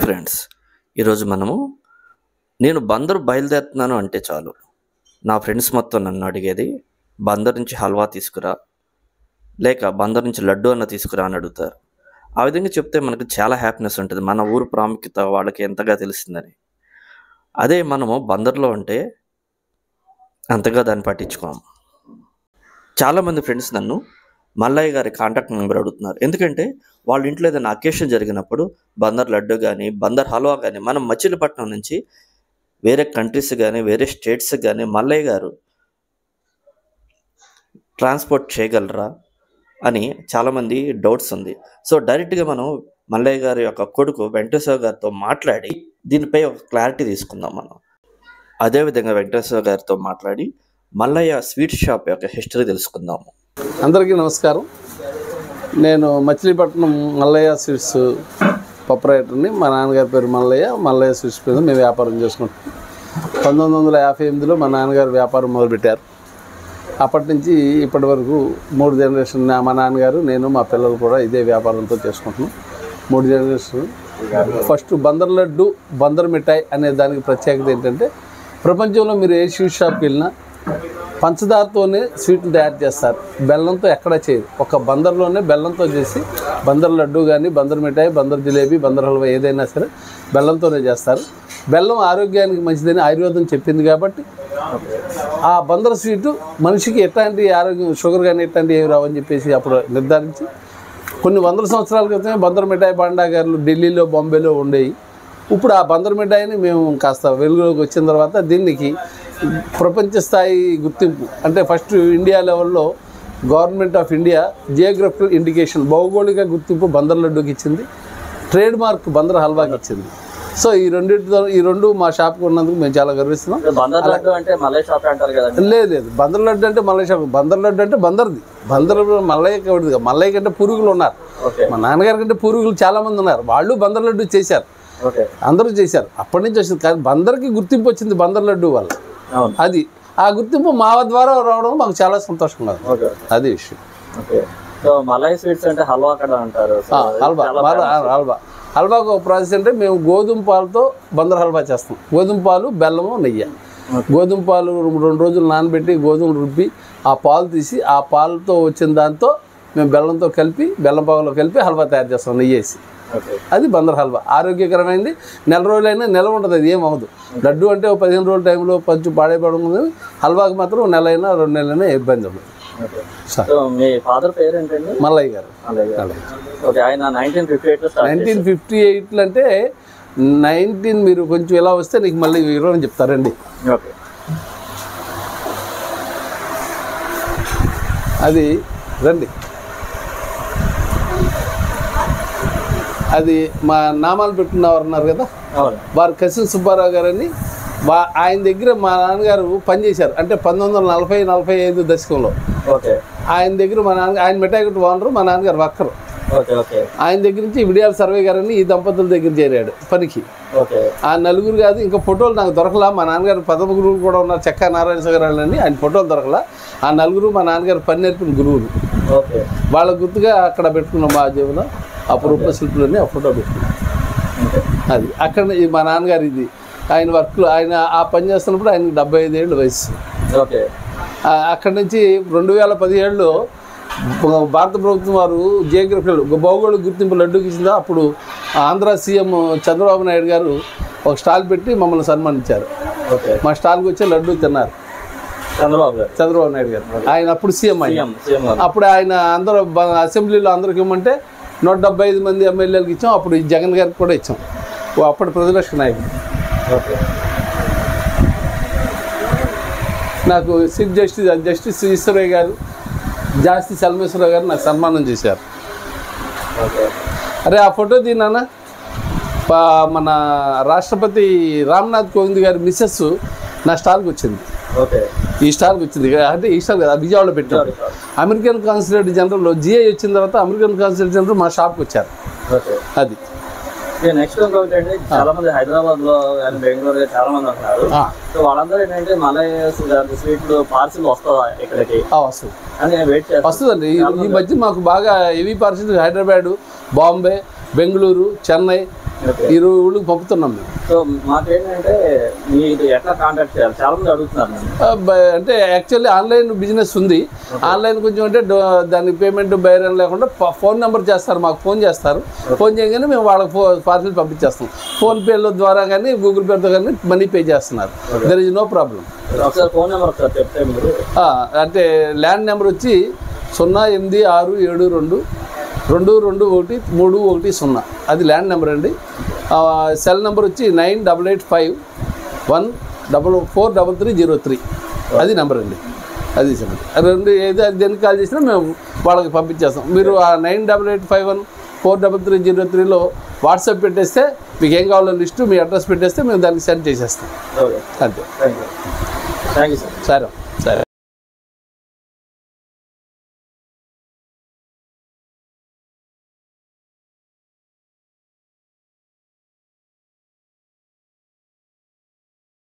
Friends ఈరోజు మనము నేను బందరు బయలుదేరుతున్నాను అంటే చాలు నా ఫ్రెండ్స్ మొత్తం నన్ను అడిగేది బందర్ నుంచి హల్వా తీసుకురా లేక బందర్ నుంచి లడ్డు అన్న తీసుకురా అని అడుగుతారు ఆ విధంగా చెప్తే మనకు చాలా హ్యాపీనెస్ ఉంటుంది మన ఊరు ప్రాముఖ్యత వాళ్ళకి ఎంతగా తెలిసిందని అదే మనము బందర్లో ఉంటే అంతగా దాన్ని పట్టించుకోము చాలామంది ఫ్రెండ్స్ నన్ను మల్లయ్య గారి కాంటాక్ట్ నెంబర్ అడుగుతున్నారు ఎందుకంటే వాళ్ళ ఇంట్లో ఏదైనా అకేషన్ జరిగినప్పుడు బందర్ లడ్డు కానీ బందర్ హల్వా కానీ మనం మచిలీపట్నం నుంచి వేరే కంట్రీస్ కానీ వేరే స్టేట్స్ కానీ మల్లయ్య గారు ట్రాన్స్పోర్ట్ చేయగలరా అని చాలామంది డౌట్స్ ఉంది సో డైరెక్ట్గా మనం మల్లయ్య గారి యొక్క కొడుకు వెంకటేశ్వర గారితో మాట్లాడి దీనిపై ఒక క్లారిటీ తీసుకుందాం మనం అదేవిధంగా వెంకటేశ్వర గారితో మాట్లాడి మల్లయ్య స్వీట్ షాప్ యొక్క హిస్టరీ తెలుసుకుందాము అందరికీ నమస్కారం నేను మచిలీపట్నం మల్లయ్య స్వీట్స్ ప్రొపరేటర్ని మా నాన్నగారి పేరు మల్లయ్య మల్లయ్య స్వీట్స్ మీద మేము వ్యాపారం చేసుకుంటాం పంతొమ్మిది వందల యాభై ఎనిమిదిలో మా నాన్నగారు వ్యాపారం మొదలుపెట్టారు అప్పటి నుంచి ఇప్పటి వరకు మూడు జనరేషన్ నా- మా నాన్నగారు నేను మా పిల్లలు కూడా ఇదే వ్యాపారంతో చేసుకుంటున్నాం మూడు జనరేషన్ ఫస్ట్ బందర్ లడ్డు బందర్ మిఠాయి అనే దానికి ప్రత్యేకత ఏంటంటే ప్రపంచంలో మీరు ఏ స్వీట్ షాప్కి వెళ్ళినా పంచదారతోనే స్వీట్లు తయారు చేస్తారు బెల్లంతో ఎక్కడ చేయదు ఒక బందర్లోనే బెల్లంతో చేసి బందర్ లడ్డు కానీ బందర్ మిఠాయి బందర్ జిలేబీ బందర్ హల్వా ఏదైనా సరే బెల్లంతోనే చేస్తారు బెల్లం ఆరోగ్యానికి మంచిదని ఆయుర్వేదం చెప్పింది కాబట్టి ఆ బందర్ స్వీటు మనిషికి ఎట్లాంటి ఆరోగ్యం షుగర్ కానీ ఎట్లాంటి ఏమి రావని చెప్పేసి అప్పుడు నిర్ధారించి కొన్ని వందల సంవత్సరాల క్రితమే బందర్ మిఠాయి భాండాగారులు ఢిల్లీలో బాంబేలో ఉండేవి ఇప్పుడు ఆ బందర్ మిఠాయిని మేము కాస్త వెలుగులోకి వచ్చిన తర్వాత దీనికి ప్రపంచ స్థాయి గుర్తింపు అంటే ఫస్ట్ ఇండియా లెవెల్లో government of India geographical indication భౌగోళిక గుర్తింపు బందర్ లడ్డూకి ఇచ్చింది ట్రేడ్ మార్క్ బందర్ హల్వాకి ఇచ్చింది సో ఈ రెండింటితో ఈ రెండు మా షాప్కి ఉన్నందుకు మేము చాలా గర్విస్తున్నాం బందర్ లడ్డు అంటే మల్లయ్య షాప్ అంటారు కదండి లేదు లేదు బందర్ లడ్డు అంటే మల్లయ్య షాప్ బందర్ లడ్డు అంటే బందర్ది బందర్ మల్లయ్య కవిడిది మల్లయ్య కంటే పురుగులు ఉన్నారు ఓకే మా నాన్నగారి కంటే పురుగులు చాలా మంది ఉన్నారు వాళ్ళు బందర్ లడ్డు చేశారు ఓకే అందరూ చేశారు అప్పటి నుంచి వచ్చింది కానీ బందర్కి గుర్తింపు వచ్చింది బందర్ లడ్డు వల్ల అవును అది ఆ గుర్తింపు మా ద్వారా రావడం మాకు చాలా సంతోషంగా ఉంది ఓకే అది విషయం ఓకే సో మల్లయ్య స్వీట్స్ అంటే హల్వా అక్కడ అంటారు సో ఆ, హల్వా హల్వా హల్వా హల్వాకు ఒక ప్రాసెస్ అంటే మేము గోధుమ పాలతో బందర్ హల్వా చేస్తాం గోధుమ పాలు బెల్లము నెయ్యి గోధుమ పాలు రెండు రోజులు నానబెట్టి గోధుమలు రుబ్బి ఆ పాలు తీసి ఆ పాలతో వచ్చిన దాంతో మేము బెల్లంతో కలిపి బెల్లం పావులో కలిపి హల్వా తయారు చేస్తాం నెయ్యి వేసి ఓకే అది బందర్ హల్వా ఆరోగ్యకరమైనది నెల రోజులైనా నెల ఉంటుంది అది ఏం అవ్వదు లడ్డు అంటే ఒక పదిహేను రోజుల టైంలో పంచు పాడైపోవడం ఉంది హల్వాకి మాత్రం నెల అయినా రెండు నెలలైనా ఇబ్బంది ఉండదు ఓకే సరే. సో మీ ఫాదర్ పేరు ఏంటండి మల్లయ్య గారు మల్లయ్య గారు. ఓకే ఆయన నైన్టీన్ ఫిఫ్టీ ఎయిట్ లో స్టార్ట్ నైన్టీన్ ఫిఫ్టీ ఎయిట్లో అంటే నైన్టీన్ మీరు కొంచెం ఇలా వస్తే నీకు మళ్ళీ వివరం చెప్తారండి ఓకే అది రండి అది మా నామాలు పెట్టుకున్నవారు ఉన్నారు కదా అవును వారు కసిన్ సుబ్బారావు గారని వా ఆయన దగ్గర మా నాన్నగారు పనిచేశారు అంటే పంతొమ్మిది వందల నలభై నలభై ఐదు దశకంలో ఓకే ఆయన దగ్గర మా నాన్న ఆయన మిఠాయి కొట్టు ఓనరు మా నాన్నగారు వర్కరు ఓకే ఓకే ఆయన దగ్గర నుంచి విడియాల సర్వే గారని ఈ దంపతుల దగ్గర చేరాడు పనికి ఓకే ఆ నలుగురు కాదు ఇంకా ఫోటోలు నాకు దొరకలా మా నాన్నగారు పదవ గురువులు కూడా ఉన్నారు చెక్క నారాయణ సగరాలు అని ఆయన ఫోటోలు దొరకలా ఆ నలుగురు మా నాన్నగారు పని నేర్పిన గురువులు ఓకే వాళ్ళ గుర్తుగా అక్కడ పెట్టుకున్నాం మా జీవనం అపురూప శిల్పులని ఆ ఫోటో పెట్టుకున్నాం ఓకే అది అక్కడ ఈ మా నాన్నగారు ఇది ఆయన వర్క్లో ఆయన ఆ పని చేస్తున్నప్పుడు ఆయనకి డెబ్బై ఐదు ఏళ్ళు వయసు ఓకే ఆ, అక్కడి నుంచి రెండు వేల పదిహేడులో భారత ప్రభుత్వం వారు జియోగ్రఫీలో భౌగోళిక గుర్తింపు లడ్డూకి ఇచ్చిందా అప్పుడు ఆంధ్ర సీఎం చంద్రబాబు నాయుడు గారు ఒక స్టాల్ పెట్టి మమ్మల్ని సన్మానించారు ఓకే మా స్టాల్కి వచ్చి లడ్డూ తిన్నారు చంద్రబాబు గారు చంద్రబాబు నాయుడు గారు ఆయన అప్పుడు సీఎం ఆయన సీఎం సీఎం గారు అప్పుడు ఆయన అందరూ బ- అసెంబ్లీలో అందరికి ఇవ్వమంటే నూట డెబ్బై ఐదు మంది ఎమ్మెల్యేలకు ఇచ్చాం అప్పుడు ఈ జగన్ గారికి కూడా ఇచ్చాం ఓ అప్పటి ప్రతిపక్ష నాయకుడు ఓకే నాకు చీఫ్ జస్టిస్ జస్టిస్ ఈశ్వరయ్య గారు జాస్తి సల్మేశ్వరరావు గారు నాకు సన్మానం చేశారు ఓకే అరే ఆ ఫోటో తీనా మన రాష్ట్రపతి రామ్నాథ్ కోవింద్ గారి మిస్సెస్ నా స్టాల్కి వచ్చింది ఓకే ఈ స్టాల్కి వచ్చింది అంటే ఈ స్టాల్ కదా విజయవాడలో పెట్టారు అమెరికన్ కాన్సులేట్ జనరల్ జిఐ వచ్చిన తర్వాత అమెరికన్ కాన్సులేట్ జనరల్ మా షాప్కి వచ్చారు ఓకే అది నెక్స్ట్ ఇంకొకటి ఏంటి చాలా మంది హైదరాబాద్ లో కానీ బెంగళూరు చాలా మంది ఉంటున్నారు ఆ, సో వాళ్ళందరూ ఏంటంటే మలయ స్వీట్లు పార్సిల్ వస్తుందా ఇక్కడికి ఆ, వస్తుంది అని నేను వెయిట్ చేస్తాను వస్తుందండి ఈ- ఈ మధ్య మాకు బాగా heavy parcel Hyderabad Bombay Bengaluru Chennai okay ఇరవై ఊళ్ళకి పంపుతున్నాం మేము సో మాకేంటంటే మీరు ఎట్లా కాంటాక్ట్ చేయాలి చాలా మంది అడుగుతున్నారు నన్ను ఆ, బ- అంటే యాక్చువల్లీ ఆన్లైన్ బిజినెస్ ఉంది ఆన్లైన్ కొంచెం అంటే డో- దానికి పేమెంట్ బైరన్ లేకుండా ప- ఫోన్ నెంబర్ చేస్తారు మాకు ఫోన్ చేస్తారు ఫోన్ చేయగానే మేము వాళ్ళకి ఫో పార్సిల్ పంపించేస్తాం ఫోన్ పేల ద్వారా కానీ గూగుల్ పేతో కానీ మనీ పే చేస్తున్నారు దర్ ఇస్ నో ప్రాబ్లం ఒకసారి ఫోన్ నెంబర్ ఒకసారి చెప్తే మీరు అంటే ల్యాండ్ నెంబర్ వచ్చి సున్నా ఎనిమిది ఆరు ఏడు రెండు రెండు రెండు ఒకటి మూడు ఒకటి సున్నా అది ల్యాండ్ నెంబర్ అండి ఆ, సెల్ నెంబర్ వచ్చి nine double eight five one double four double three zero three అది నెంబర్ అండి అది సార్ రెండు ఏదో అది దేనికి కాల్ చేసినా మేము వాళ్ళకి పంపించేస్తాం మీరు ఆ nine double eight five one four double three zero త్రీలో వాట్సాప్ పెట్టేస్తే మీకు ఏం కావాలో లిస్టు మీ అడ్రస్ పెట్టేస్తే మేము దానికి సెండ్ చేసేస్తాం ఓకే అంతే thank you thank you sir సరే సరే